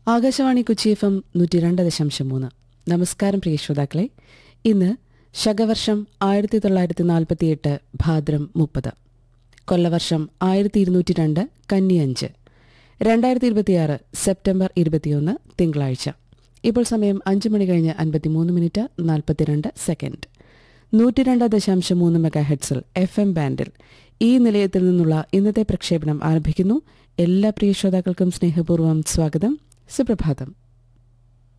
Akashvani Kochi F M നൂറ്റി രണ്ട് ദശാംശം മൂന്ന് നമസ്കാരം പ്രിയ ശ്രോതാക്കളെ ഇന്ന് ശകവർഷം ആയിരത്തി തൊള്ളായിരത്തി നാൽപ്പത്തിയെട്ട് ഭാദ്രം മുപ്പത് കൊല്ലവർഷം ആയിരത്തി ഇരുന്നൂറ്റി രണ്ട് കന്നിയഞ്ച് രണ്ടായിരത്തി ഇരുപത്തിയാറ് സെപ്റ്റംബർ ഇരുപത്തിയൊന്ന് തിങ്കളാഴ്ച ഇപ്പോൾ സമയം അഞ്ച് മണി കഴിഞ്ഞ് അൻപത്തിമൂന്ന് മിനിറ്റ് നാൽപ്പത്തിരണ്ട് സെക്കൻഡ് നൂറ്റി രണ്ട് ദശാംശം മൂന്ന് മെഗാ ഹെഡ്സിൽ എഫ് എം ബാൻഡിൽ ഈ നിലയത്തിൽ നിന്നുള്ള ഇന്നത്തെ പ്രക്ഷേപണം ആരംഭിക്കുന്നു എല്ലാ പ്രിയ ശ്രോതാക്കൾക്കും സ്നേഹപൂർവ്വം സ്വാഗതം സുപ്രഭാതം